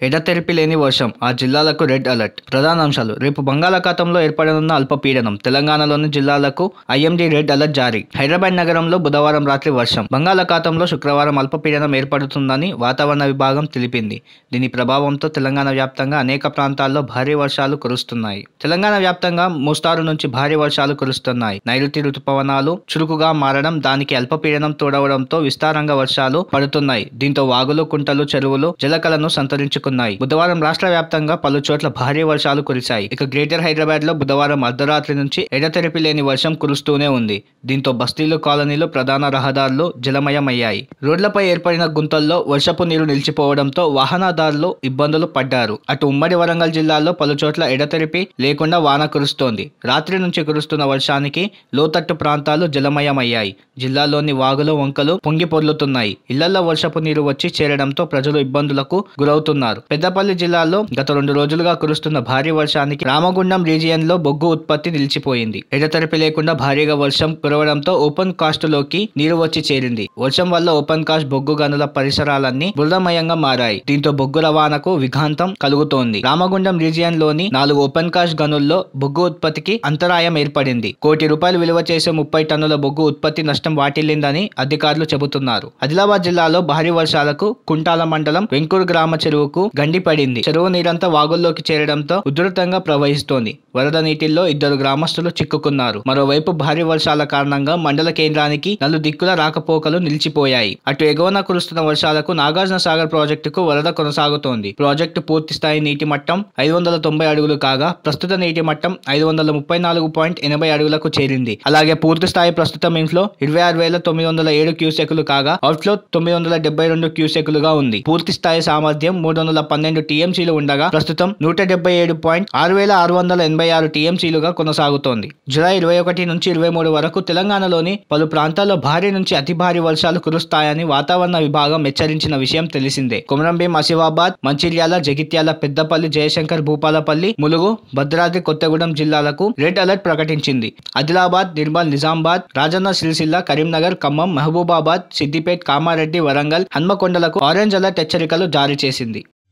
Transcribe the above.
ఎడతెరిపి లేని వర్షం ఆ జిల్లాలకు రెడ్ అలర్ట్ ప్రధాన అంశాలు రేపు బంగాళాఖాతంలో ఏర్పడనున్న అల్పపీడనం తెలంగాణలోని జిల్లాలకు ఐఎండీ రెడ్ అలర్ట్ జారీ హైదరాబాద్ నగరంలో బుధవారం రాత్రి వర్షం బంగాళాఖాతంలో శుక్రవారం అల్పపీడనం ఏర్పడుతుందని వాతావరణ విభాగం తెలిపింది దీని ప్రభావంతో తెలంగాణ వ్యాప్తంగా అనేక ప్రాంతాల్లో భారీ వర్షాలు కురుస్తున్నాయి తెలంగాణ వ్యాప్తంగా మోస్తారు నుంచి భారీ వర్షాలు కురుస్తున్నాయి నైరుతి రుతుపవనాలు చురుకుగా మారడం దానికి అల్పపీడనం తోడవడంతో విస్తారంగా వర్షాలు పడుతున్నాయి దీంతో వాగులు కుంటలు చెరువులు జలకలను సంతరించుకున్నాయి బుధవారం రాష్ట్ర వ్యాప్తంగా పలు చోట్ల భారీ వర్షాలు కురిశాయి ఇక గ్రేటర్ హైదరాబాద్ లో బుధవారం అర్ధరాత్రి నుంచి ఎడతెరిపి లేని వర్షం కురుస్తూనే ఉంది దీంతో బస్తీలు కాలనీలు ప్రధాన రహదారులు జలమయమయ్యాయి రోడ్లపై ఏర్పడిన గుంతల్లో వర్షపు నీరు నిలిచిపోవడంతో వాహనదారులు ఇబ్బందులు పడ్డారు అటు ఉమ్మడి వరంగల్ జిల్లాలో పలు చోట్ల ఎడతెరిపి లేకుండా వాన కురుస్తోంది రాత్రి నుంచి కురుస్తున్న వర్షానికి లోతట్టు ప్రాంతాలు జలమయమయ్యాయి జిల్లాలోని వాగులు వంకలు పొంగి పొర్లుతున్నాయి ఇళ్లలో వర్షపు నీరు వచ్చి చేరడంతో ప్రజలు ఇబ్బందులకు గురవుతున్నారు పెద్దపల్లి జిల్లాలో గత రెండు రోజులుగా కురుస్తున్న భారీ వర్షానికి రామగుండం రీజియన్ లో బొగ్గు ఉత్పత్తి నిలిచిపోయింది ఎడతెరిపి లేకుండా భారీగా వర్షం కురవడంతో ఓపెన్ కాస్ట్ లోకి నీరు వచ్చి చేరింది వర్షం వల్ల ఓపెన్ కాస్ట్ బొగ్గు గనుల పరిసరాలన్నీ బురదమయంగా మారాయి దీంతో బొగ్గు రవాణాకు విఘాంతం కలుగుతోంది రామగుండం రీజియన్ లోని నాలుగు ఓపెన్ కాస్ట్ గనుల్లో బొగ్గు ఉత్పత్తికి అంతరాయం ఏర్పడింది కోటి రూపాయలు విలువ చేసే ముప్పై టన్నుల బొగ్గు ఉత్పత్తి నష్టం వాటిల్లిందని అధికారులు చెబుతున్నారు ఆదిలాబాద్ జిల్లాలో భారీ వర్షాలకు కుంటాల మండలం వెంకూరు గ్రామ చెరువుకు గండి పడింది చెరువు నీరంతా వాగుల్లోకి చేరడంతో ఉధృతంగా ప్రవహిస్తోంది వరద నీటిల్లో ఇద్దరు గ్రామస్తులు చిక్కుకున్నారు మరోవైపు భారీ వర్షాల కారణంగా మండల కేంద్రానికి నలు దిక్కుల రాకపోకలు నిలిచిపోయాయి అటు ఎగువన కురుస్తున్న వర్షాలకు నాగార్జున సాగర్ ప్రాజెక్టుకు వరద కొనసాగుతోంది ప్రాజెక్టు పూర్తి స్థాయి నీటి మట్టం ఐదు వందల తొంభై అడుగులు కాగా ప్రస్తుత నీటి మట్టం ఐదు వందల ముప్పై నాలుగు పాయింట్ ఎనభై అడుగులకు చేరింది అలాగే పూర్తి స్థాయి ప్రస్తుతం ఇన్ఫ్లో ఇరవై ఆరు వేల తొమ్మిది వందల ఏడు క్యూసెక్లు కాగా అవుట్ఫ్లో తొమ్మిది వందల డెబ్బై రెండు క్యూసెక్లుగా ఉంది పూర్తి స్థాయి సామర్థ్యం మూడు వందల పన్నెండు టీఎంసీలు ఉండగా ప్రస్తుతం నూట డెబ్బై ఏడు పాయింట్ ఆరు వేల ఆరు వందల ఎనభై ఆరు టీఎంసీలుగా కొనసాగుతోంది జూలై ఇరవై ఒకటి నుంచి ఇరవై మూడు వరకు తెలంగాణలోని పలు ప్రాంతాల్లో భారీ నుంచి అతి భారీ వర్షాలు కురుస్తాయని వాతావరణ విభాగం హెచ్చరించిన విషయం తెలిసిందే కొమరంభీం ఆసిఫాబాద్ మంచిర్యాల జగిత్యాల పెద్దపల్లి జయశంకర్ భూపాలపల్లి ములుగు భద్రాద్రి కొత్తగూడెం జిల్లాలకు రెడ్ అలర్ట్ ప్రకటించింది ఆదిలాబాద్ నిర్మల్ నిజామాబాద్ రాజన్న సిరిసిల్ల కరీంనగర్ ఖమ్మం మహబూబాబాద్ సిద్దిపేట్ కామారెడ్డి వరంగల్ హన్మకొండలకు ఆరెంజ్ అలర్ట్ హెచ్చరికలు జారీ చేసింది